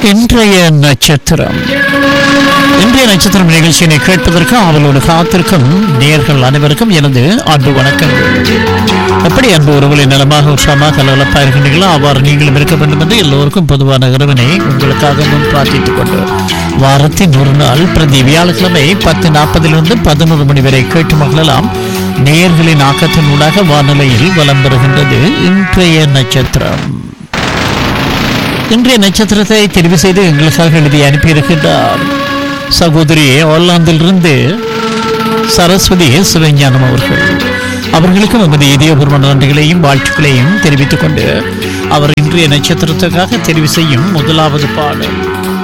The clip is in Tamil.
இன்றைய நட்சத்திரம் இன்றைய நட்சத்திரம் நிகழ்ச்சியினை கேட்பதற்கு அவளோடு காத்திருக்கும் நேர்கள் அனைவருக்கும் எனது அன்பு வணக்கங்கள் எப்படி அன்பு உறவுகளை நலமாக உற்சாகமாக நலப்பாக இருக்கின்றீர்களோ அவ்வாறு நீங்களும் இருக்க வேண்டும் என்று எல்லோருக்கும் பொதுவான இறைவனை உங்களுக்காக முன் பிரார்த்தித்துக் கொண்டு வாரத்தின் ஒரு நாள் பிரதி வியாழக்கிழமை பத்து நாற்பதிலிருந்து பதினோரு மணி வரை கேட்டு மகளெல்லாம் நேர்களின் ஆக்கத்தின் ஊடாக வானிலையில் வலம் பெறுகின்றது இன்றைய நட்சத்திரம் இன்றைய நட்சத்திரத்தை தெரிவு செய்து எங்களுக்காக எழுதி அனுப்பியிருக்கின்றார் சகோதரி ஒல்லாந்திலிருந்து சரஸ்வதி சிவஞானம் அவர்கள் அவர்களுக்கும் நமது இதயபூர்வ நன்றிகளையும் வாழ்த்துக்களையும் தெரிவித்துக் கொண்டு அவர் இன்றைய நட்சத்திரத்துக்காக தெரிவு செய்யும் முதலாவது பாடல்